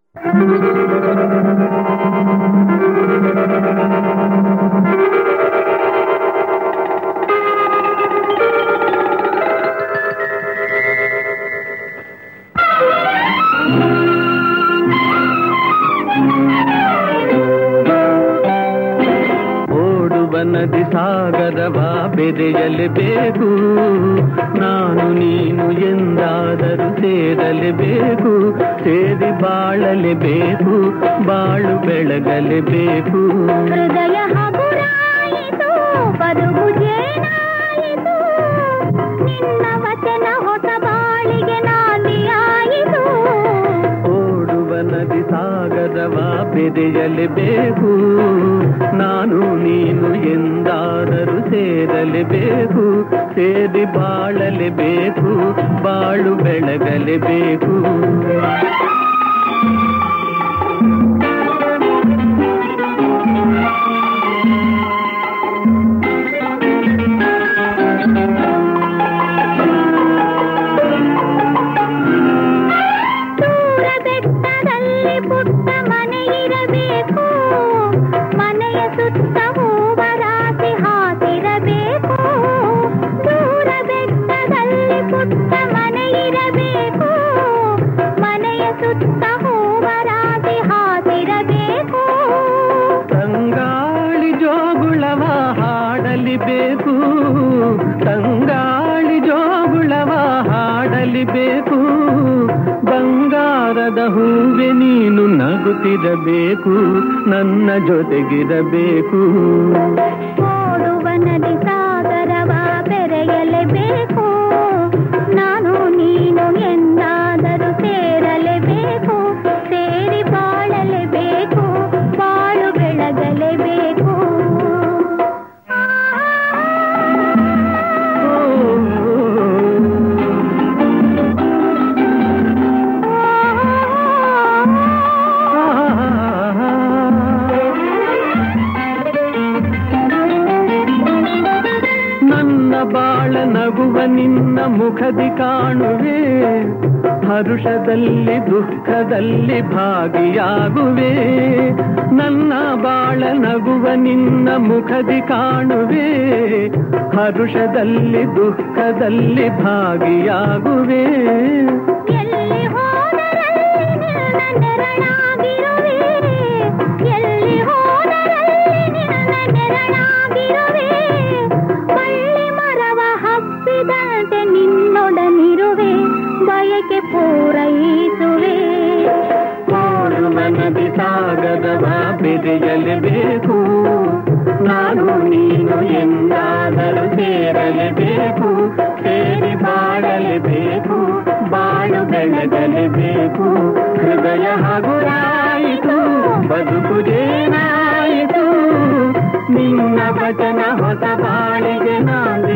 ಓಡುವ ನದಿ ಸಾಗರವ ಬೆರೆಯಲೇಬೇಕು ನಾನು ನೀನು ಎಂದಾದರೂ ಸೇರಲೇಬೇಕು ಸೇರಿ ಬಾಳಲೇಬೇಕು ಬಾಳು ಬೆಳಗಲೇಬೇಕು ಹೃದಯ ಹಗುರಾಯಿತು ಬದುಕು ಜೇನಾಯಿತು ನಿನ್ನ ವಚನ ಹೊಸ ಬಾಳಿಗೆ ನಾಂದಿಯಾಯಿತು ಓಡುವ ನದಿ ಸಾಗರವ ಬೆರೆಯಲೇಬೇಕು ನಾನು ನೀನು ಎಂದಾದರೂ ಸೇರಲೇಬೇಕು ಸೇರಿ ಬಾಳಲೇಬೇಕು ಬಾಳು ಬೆಳಗಲೇಬೇಕು ದೂರ ಬೆಟ್ಟದಲ್ಲಿ ಪುಟ್ಟ ಮನೆ ಇರಬೇಕು ಮನೆಯ ಸುತ್ತ ಹೂವ ರಾಶಿ ಹಾಸಿರಬೇಕು ದೂರ ಬೆಟ್ಟದಲ್ಲಿ ಪುಟ್ಟ ಮನೆ ಇರಬೇಕು ಮನೆಯ ಸುತ್ತ ಹೂವ ರಾಶಿ ಹಾಸಿರಬೇಕು ತಂಗಾಳಿ ಜೋಗುಳವ ಹಾಡಲಿಬೇಕು ತಂಗಾಳಿ ಜೋಗುಳವ ಹಾಡಲಿಬೇಕು ಬಂಗಾರದ ಹೂವೆ ನೀನು ನಗುತ್ತಿರಬೇಕು ನನ್ನ ಜೊತೆಗಿರಬೇಕು ಓಡುವ ನದಿ ಸಾಗರವ ಬೆರೆಯಲೇಬೇಕು ನಾನು ನೀನು ಎಂದಾದರೂ ಸೇರಲೇಬೇಕು ಸೇರಿ ಬಾಳಲೇಬೇಕು ಬಾಳು ಬೆಳಗಲೇಬೇಕು ನನ್ನ ಬಾಳ ನಗುವ ನಿನ್ನ ಮುಖದಿ ಕಾಣುವೆ ಹರುಷದಲ್ಲಿ ದುಃಖದಲ್ಲಿ ಭಾಗಿಯಾಗುವೆ ನನ್ನ ಬಾಳ ನಗುವ ನಿನ್ನ ಮುಖದಿ ಕಾಣುವೆ ಹರುಷದಲ್ಲಿ ದುಃಖದಲ್ಲಿ ಭಾಗಿಯಾಗುವೆ ಎಲ್ಲಿ ಹೋದರಲ್ಲಿ ನಿನ್ನ ನೆರಳಾಗಿರುವೆ ಎಲ್ಲಿ ಹೋದರಲ್ಲಿ ನಿನ್ನ ನೆರಳಾಗಿರುವೆ ಬಳ್ಳಿ ಮರವ ಹಬ್ಬಿದಂತೆ ನಿನ್ನೊಡನಿರುವೆ ಬಯಕೆ ಪೂರೈಸುವೆ ಓಡುವ ನದಿ ಸಾಗರವ ಬೆರೆಯಲೇಬೇಕು ನಾನು ನೀನು ಎಂದಾದರೂ ಸೇರಲೇಬೇಕು ಸೇರಿ ಬಾಳಲೇಬೇಕು ಬಾಳು ಬೆಳಗಲೇಬೇಕು ಹೃದಯ ಹಗುರಾಯಿತು ಬದುಕು ಜೇನಾಯಿತು ನಿನ್ನ ವಚನ ಹೊಸ ಬಾಳಿಗೆ ನಾನು